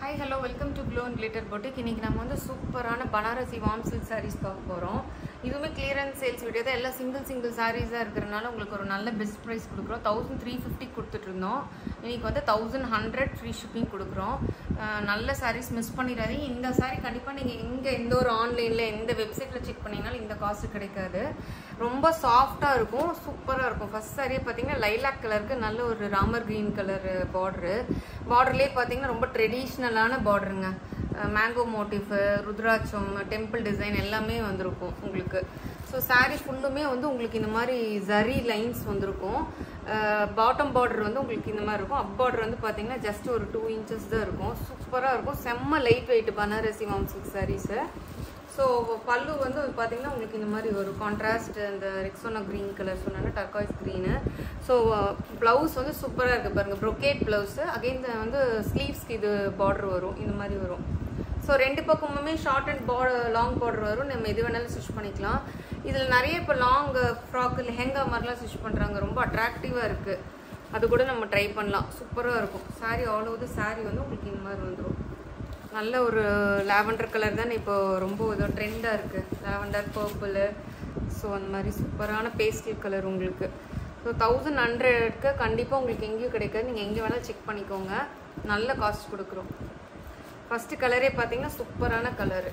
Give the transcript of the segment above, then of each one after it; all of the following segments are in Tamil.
hi hello welcome to glow and glitter boutique இன்னைக்கு நம்ம வந்து சூப்பரான பனாரசி வார்ம் சில்க் சாரீஸ் பார்க்க போகிறோம் இதுவுமே கிளியரன்ஸ் சேல்ஸ் வீடியோ தான் எல்லாம் சிங்கிள் சிங்கிள் சாரீஸாக இருக்கிறனால உங்களுக்கு ஒரு நல்ல பெஸ்ட் ப்ரைஸ் கொடுக்குறோம் தௌசண்ட் த்ரீ ஃபிஃப்டி கொடுத்துட்ருந்தோம் இன்னைக்கு வந்து தௌசண்ட் ஹண்ட்ரட் ஃப்ரீ ஷிப்பிங் கொடுக்குறோம் அஹ் நல்ல சாரீஸ் மிஸ் பண்ணிடாதீங்க இந்த சாரீ கண்டிப்பாக நீங்கள் எங்கே எந்த ஒரு ஆன்லைனில் எந்த வெப்சைட்டில் செக் பண்ணிங்கனாலும் இந்த காசு கிடைக்காது ரொம்ப சாஃப்டாக இருக்கும் சூப்பராக இருக்கும் ஃபர்ஸ்ட் சாரியே பார்த்தீங்கன்னா லைலாக் கலருக்கு நல்ல ஒரு ராமர் கிரீன் கலர் பார்டரு பார்டர்லேயே பார்த்தீங்கன்னா ரொம்ப ட்ரெடிஷ்னலான பார்டருங்க மேங்கோ மோட்டிஃபு ருத்ராட்சம் டெம்பிள் டிசைன் எல்லாமே வந்திருக்கும் உங்களுக்கு ஸோ saree ஃபுல்லுமே வந்து உங்களுக்கு இந்த மாதிரி ஜரி லைன்ஸ் வந்திருக்கும் பாட்டம் பார்டர் வந்து உங்களுக்கு இந்த மாதிரி இருக்கும் அப் பார்டர் வந்து பார்த்தீங்கன்னா ஜஸ்ட் ஒரு டூ இன்ச்சஸ் தான் இருக்கும் சூப்பராக இருக்கும் செம்ம light weight Banarasi warm silk sarees so பல்லு வந்து பார்த்தீங்கன்னா உங்களுக்கு இந்த மாதிரி ஒரு கான்ட்ராஸ்ட் இந்த ரெக்ஸோனா க்ரீன் கலர் சொன்னாங்க டர்காய்ஸ் க்ரீனு ஸோ ப்ளவுஸ் வந்து சூப்பராக இருக்குது பாருங்கள் ப்ரொக்கேட் ப்ளவுஸு அகைன் வந்து ஸ்லீவ்ஸ்க்கு இது பார்டர் வரும் இந்த மாதிரி வரும் ஸோ ரெண்டு பக்கமுமே short and border long border வரும் நம்ம எது வேணாலும் ஸ்டிச் பண்ணிக்கலாம் இதில் நிறைய இப்போ லாங் ஃப்ராக் லெஹெங்கா மாதிரிலாம் ஸ்டிச் பண்ணுறாங்க ரொம்ப அட்ராக்டிவாக இருக்குது அது கூட நம்ம ட்ரை பண்ணலாம் சூப்பராக இருக்கும் saree ஆல் ஓவர் saree வந்து உங்களுக்கு இந்த மாதிரி வந்துடும் நல்ல ஒரு லாவெண்டர் கலர் தான் இப்போ ரொம்ப இதோ ட்ரெண்டாக இருக்குது லாவெண்டர் பர்பிள் ஸோ அந்த மாதிரி சூப்பரான பேஸ்டல் கலர் உங்களுக்கு ஸோ தௌசண்ட் ஹண்ட்ரட்க்கு கண்டிப்பாக உங்களுக்கு எங்கேயும் கிடைக்காது நீங்கள் எங்கே வேணாலும் செக் பண்ணிக்கோங்க நல்ல காஸ்ட் கொடுக்குறோம் ஃபஸ்ட்டு கலரே பார்த்தீங்கன்னா சூப்பரான கலரு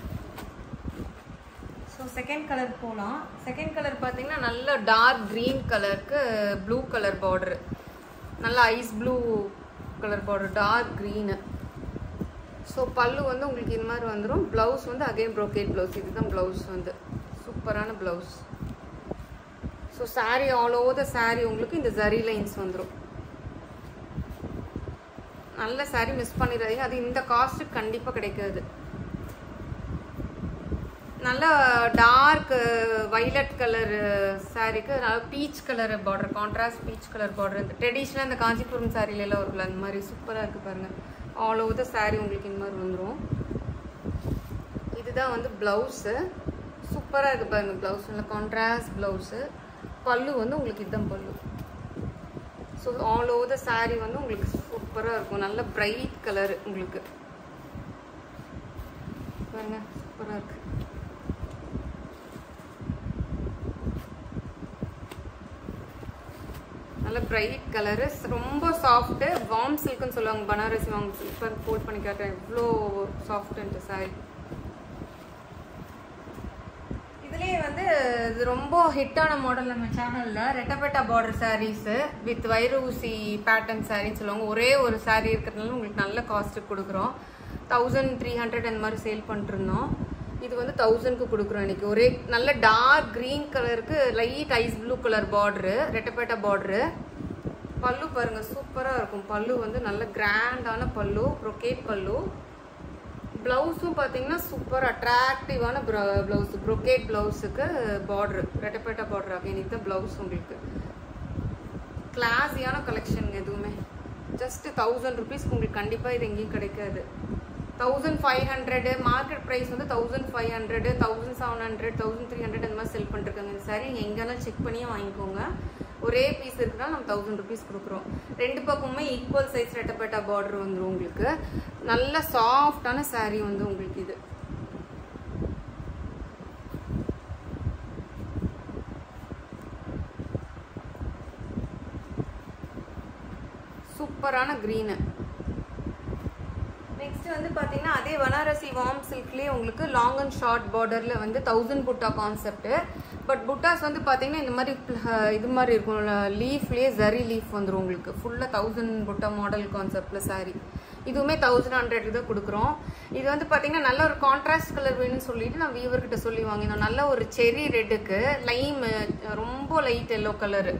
ஸோ செகண்ட் கலர் போகலாம் செகண்ட் கலர் பார்த்தீங்கன்னா நல்ல டார்க் க்ரீன் கலருக்கு ப்ளூ கலர் பார்டரு நல்ல ice blue colour border dark green so பல்லு வந்து உங்களுக்கு இந்த மாதிரி வந்துடும் ப்ளவுஸ் வந்து அகைன் ப்ரோக்கேட் ப்ளவுஸ் இதுதான் ப்ளவுஸ் வந்து சூப்பரான blouse so saree all over the saree உங்களுக்கு இந்த ஜரி லைன்ஸ் வந்துடும் நல்ல saree மிஸ் பண்ணிடாதீங்க அது இந்த காஸ்ட்டுக்கு கண்டிப்பாக கிடைக்காது நல்ல டார்க் வைலட் கலர் சாரீக்கு நல்ல peach colour border contrast peach colour border இந்த ட்ரெடிஷ்னலாக இந்த காஞ்சிபுரம் சாரில எல்லாம் இருக்குல்ல அந்த மாதிரி சூப்பராக இருக்குது பாருங்கள் ஆல் ஓவர் த saree உங்களுக்கு இந்த மாதிரி வந்துடும் இதுதான் வந்து ப்ளவுஸு சூப்பராக இருக்குது பாருங்கள் ப்ளவுஸ் நல்ல கான்ட்ராஸ்ட் ப்ளவுஸு பல்லு வந்து உங்களுக்கு இதுதான் பல்லு so all over the saree வந்து உங்களுக்கு சூப்பராக இருக்கும் நல்ல பிரைட் கலர் உங்களுக்கு பாருங்க சூப்பராக இருக்கு நல்ல பிரைட் கலரு ரொம்ப சாஃப்ட்டு வார்ம் சில்க்னு சொல்லுவாங்க பனாரசி வார்ம் சில்க் இப்போ ஃபோல்ட் பண்ணி காட்டுறேன் எவ்வளோ சாஃப்ட்டுன்ட்டு சாரி இதுலேயே வந்து இது ரொம்ப ஹிட்டான மாடல் நம்ம சேனலில் ரெட்டப்பேட்டா பார்டர் சாரீஸு வித் வைரூசி பேட்டர்ன் சாரின்னு சொல்லுவாங்க ஒரே ஒரு saree இருக்கிறதுனால உங்களுக்கு நல்ல காஸ்ட்டுக்கு கொடுக்குறோம் தௌசண்ட் த்ரீ ஹண்ட்ரட் அந்த மாதிரி சேல் பண்ணிருந்தோம் இது வந்து தௌசண்ட்க்கு கொடுக்குறோம் இன்னைக்கு ஒரே நல்ல டார்க் க்ரீன் கலருக்கு light ice blue colour border ரெட்டப்பேட்டா பார்டரு பல்லு பாருங்க சூப்பராக இருக்கும் பல்லு வந்து நல்ல கிராண்டான பல்லு ப்ரொக்கேட் பல்லு ப்ளவுஸும் பார்த்தீங்கன்னா சூப்பர் அட்ராக்டிவான ப்ளவுஸ் ப்ரொக்கேட் ப்ளவுஸுக்கு பார்டர் ரெட்டப்பேட்டா பார்டர் அப்படின்னு தான் ப்ளவுஸ் உங்களுக்கு கிளாஸியான கலெக்ஷன் எதுவுமே ஜஸ்ட் தௌசண்ட் ருபீஸ்க்கு உங்களுக்கு கண்டிப்பாக இது எங்கேயும் கிடைக்காது thousand five hundred market price வந்து thousand five hundred thousand seven hundred thousand three hundred அந்த மாதிரி செல் பண்ணிருக்காங்க இந்த சாரி நீங்கள் எங்கெல்லாம் செக் பண்ணியே வாங்கிக்கோங்க ஒரே பீஸ் இருக்குன்னா நம்ம தௌசண்ட் ருபீஸ் கொடுக்குறோம் ரெண்டு பக்கமுமே ஈக்குவல் சைஸ் ரெட்டப்பேட்டா பார்டர் வந்துடும் உங்களுக்கு நல்ல சாஃப்டான saree வந்து உங்களுக்கு இது சூப்பரான க்ரீனு நெக்ஸ்ட் வந்து பார்த்தீங்கன்னா அதே வனாரசி வார்ம் சில்க்லேயே உங்களுக்கு லாங் அண்ட் ஷார்ட் பார்டரில் வந்து தௌசண்ட் புட்டா கான்செப்ட் பட் புட்டாஸ் வந்து பார்த்தீங்கன்னா இந்த மாதிரி pl- இது மாதிரி இருக்கும் லீஃப்லேயே ஜரி லீஃப் வந்துடும் உங்களுக்கு ஃபுல்லாக தௌசண்ட் புட்டா மாடல் கான்செப்டில் saree இதுவுமே தௌசண்ட் ஹண்ட்ரட் தான் கொடுக்குறோம் இது வந்து பார்த்தீங்கன்னா நல்ல ஒரு கான்ட்ராஸ்ட் கலர் வேணும்னு சொல்லிட்டு நான் வீவர்கிட்ட சொல்லி வாங்கினோம் நல்ல ஒரு செரி ரெட்டுக்கு லைம் ரொம்ப லைட் எல்லோ கலரு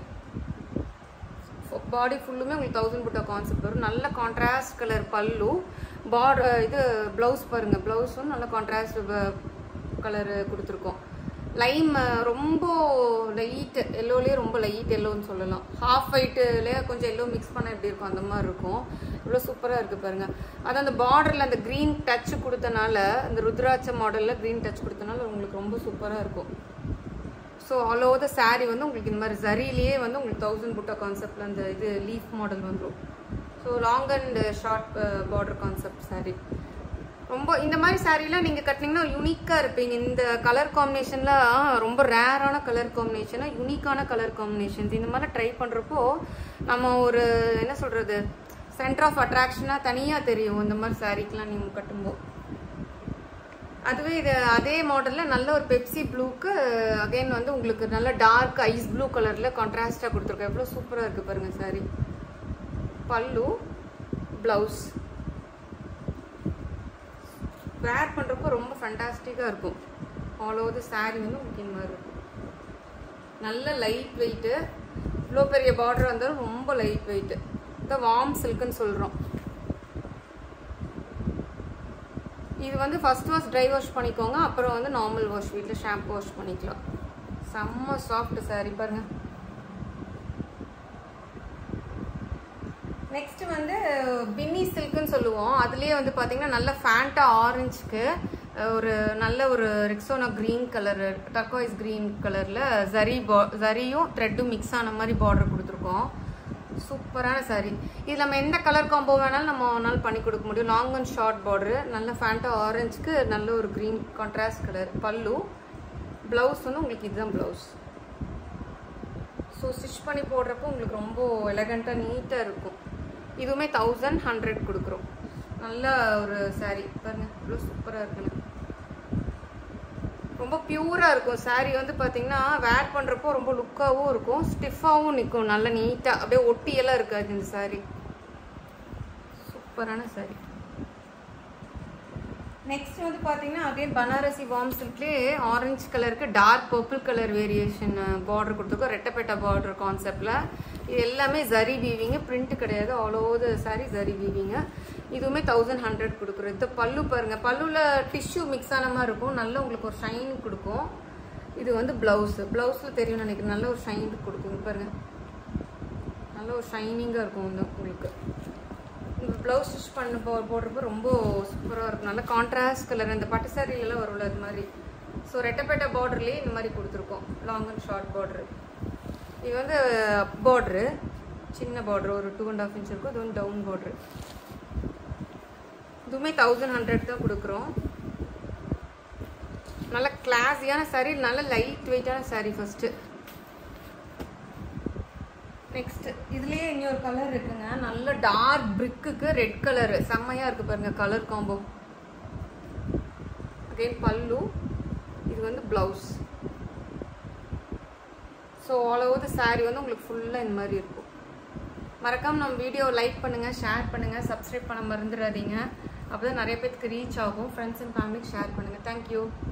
பாடி ஃபுல்லுமே உங்களுக்கு தௌசண்ட் புட்டா கான்செப்ட் வரும் நல்ல கான்ட்ராஸ்ட் கலர் பல்லு பார்டர் இது ப்ளவுஸ் பாருங்க ப்ளவுஸும் நல்ல கான்ட்ராஸ்ட் கலர் கொடுத்துருக்கோம் லைம் ரொம்ப லைட் எல்லோலேயே ரொம்ப லைட் எல்லோன்னு சொல்லலாம் ஹாஃப் ஒயிட்டுலேயே கொஞ்சம் எல்லோ மிக்ஸ் பண்ண எப்படி இருக்கும் அந்த மாதிரி இருக்கும் இவ்வளோ சூப்பராக இருக்குது பாருங்க அது அந்த பார்டரில் அந்த க்ரீன் டச் கொடுத்தனால அந்த ருத்ராட்ச மாடலில் க்ரீன் டச் கொடுத்தனால உங்களுக்கு ரொம்ப சூப்பராக இருக்கும் so all over the saree வந்து உங்களுக்கு இந்த மாதிரி ஜரிலேயே வந்து உங்களுக்கு தௌசண்ட் புட்டா கான்செப்டில் அந்த இது லீஃப் மாடல் வந்துடும் so long and short border concept saree ரொம்ப இந்த மாதிரி சாரீலாம் நீங்கள் கட்டினீங்கன்னா யூனிக்காக இருப்பீங்க இந்த கலர் காம்பினேஷன்லாம் ரொம்ப ரேரான கலர் காம்பினேஷனாக யூனிக்கான கலர் காம்பினேஷன்ஸ் இந்த மாதிரி ட்ரை பண்ணுறப்போ நம்ம ஒரு என்ன சொல்கிறது சென்டர் ஆஃப் அட்ராக்ஷனாக தனியாக தெரியும் இந்த மாதிரி சாரீக்கெலாம் நீங்கள் கட்டும்போது அதுவே இது அதே மாடலில் நல்ல ஒரு பெப்சி ப்ளூக்கு அகைன் வந்து உங்களுக்கு நல்ல டார்க் ஐஸ் ப்ளூ கலரில் கான்ட்ராஸ்டாக கொடுத்துருக்கோம் எவ்வளோ சூப்பராக இருக்குது பாருங்கள் சாரி பல்லு ப்ளவுஸ் வேர் பண்ணுறப்போ ரொம்ப ஃபண்டாஸ்டிக்காக இருக்கும் ஆல் ஓவர் சாரீ வந்து உங்களுக்கு இந்த மாதிரி இருக்கும் நல்ல லைட் வெயிட்டு இவ்வளோ பெரிய பார்டர் வந்தாலும் ரொம்ப லைட் வெயிட்டு இந்த வார்ம் சில்க்குன்னு சொல்கிறோம் இது வந்து ஃபர்ஸ்ட் வாஷ் ட்ரை வாஷ் பண்ணிக்கோங்க அப்புறம் வந்து நார்மல் வாஷ் வீட்டில் ஷாம்பு வாஷ் பண்ணிக்கலாம் செம்ம சாஃப்ட் சாரி பாருங்க நெக்ஸ்ட் வந்து பின்னி சில்க்குன்னு சொல்லுவோம் அதுலேயே வந்து பார்த்தீங்கன்னா நல்ல ஃபேண்டா ஆரஞ்சுக்கு ஒரு நல்ல ஒரு Rexona green colour turquoise green கலரில் ஜரி பா ஜரியும் த்ரெட்டும் மிக்ஸ் ஆன மாதிரி பார்டர் கொடுத்துருக்கோம் சூப்பரான சாரீ இது நம்ம எந்த கலர் காம்போ வேணாலும் நம்ம வேணாலும் பண்ணி கொடுக்க முடியும் லாங் அண்ட் ஷார்ட் பார்டரு நல்ல ஃபேண்டா ஆரஞ்சுக்கு நல்ல ஒரு green contrast colour pallu blouse வந்து உங்களுக்கு இதுதான் ப்ளவுஸ் ஸோ ஸ்டிச் பண்ணி போடுறப்போ உங்களுக்கு ரொம்ப எலகண்ட்டாக நீட்டாக இருக்கும் இதுவுமே தௌசண்ட் ஹண்ட்ரட் கொடுக்குறோம் நல்ல ஒரு சாரீ பாருங்க இவ்வளோ சூப்பராக இருக்குன்னு ரொம்ப பியூராக இருக்கும் சாரீ வந்து பார்த்தீங்கன்னா வேர் பண்ணுறப்போ ரொம்ப லுக்காகவும் இருக்கும் ஸ்டிஃபாகவும் நிற்கும் நல்ல நீட்டாக அப்படியே ஒட்டியெல்லாம் இருக்காது இந்த சாரீ சூப்பரான சாரீ நெக்ஸ்ட் வந்து பார்த்தீங்கன்னா அதே பனாரசி வார்ம் சில்க்லேயே ஆரஞ்சு கலருக்கு dark purple colour variation border கொடுத்துருக்கோம் ரெட்டப்பேட்டா பார்டர் கான்செப்டில் இது எல்லாமே ஜரி வீவிங்க பிரிண்ட் கிடையாது all over the sari zari வீவிங்க இதுவுமே தௌசண்ட் ஹண்ட்ரட் கொடுக்குறோம் இந்த பல்லு பாருங்கள் பல்லுவில் டிஷ்யூ மிக்ஸ் ஆன மாதிரி இருக்கும் நல்ல உங்களுக்கு ஒரு ஷைன் கொடுக்கும் இது வந்து ப்ளவுஸு ப்ளவுஸில் தெரியும் நினைக்கிறேன் நல்ல ஒரு ஷைன் கொடுக்கும் பாருங்கள் நல்ல ஒரு ஷைனிங்காக இருக்கும் வந்து உங்களுக்கு இந்த ப்ளவுஸ் ஸ்டிச் பண்ண போ போடுறப்போ ரொம்ப சூப்பராக இருக்கும் நல்ல கான்ட்ராஸ்ட் கலர் அந்த பட்டு சாரிலலாம் வரும்ல அது மாதிரி ஸோ ரெட்டப்பேட்டை பார்டர்லேயே இந்த மாதிரி கொடுத்துருக்கோம் லாங் அண்ட் ஷார்ட் பார்டரு இது வந்து பார்ட்ரு சின்ன பார்டர் ஒரு டூ அண்ட் ஆஃப் இன்ச் இருக்கும் இது வந்து டவுன் பார்டரு இதுவுமே தௌசண்ட் ஹண்ட்ரட் தான் கொடுக்குறோம் நல்ல கிளாஸியான சாரீ நல்ல லைட் வெயிட்டான சாரீ ஃபஸ்ட்டு நெக்ஸ்ட் இதுலயே இன்னொரு கலர் இருக்குங்க நல்ல டார்க் பிரிக்குக்கு ரெட் கலர் செம்மையா இருக்கு பாருங்க கலர் காம்போ அகைன் பல்லு இது வந்து blouse so all over the sari வந்து உங்களுக்கு ஃபுல்லாக இந்த மாதிரி இருக்கும் மறக்காம நம்ம வீடியோ லைக் பண்ணுங்க ஷேர் பண்ணுங்க சப்ஸ்கிரைப் பண்ண மறந்துடாதீங்க அப்போ தான் நிறைய பேருக்கு ரீச் ஆகும் ஃப்ரெண்ட்ஸ் அண்ட் ஃபேமிலிக்கு ஷேர் பண்ணுங்க தேங்க்யூ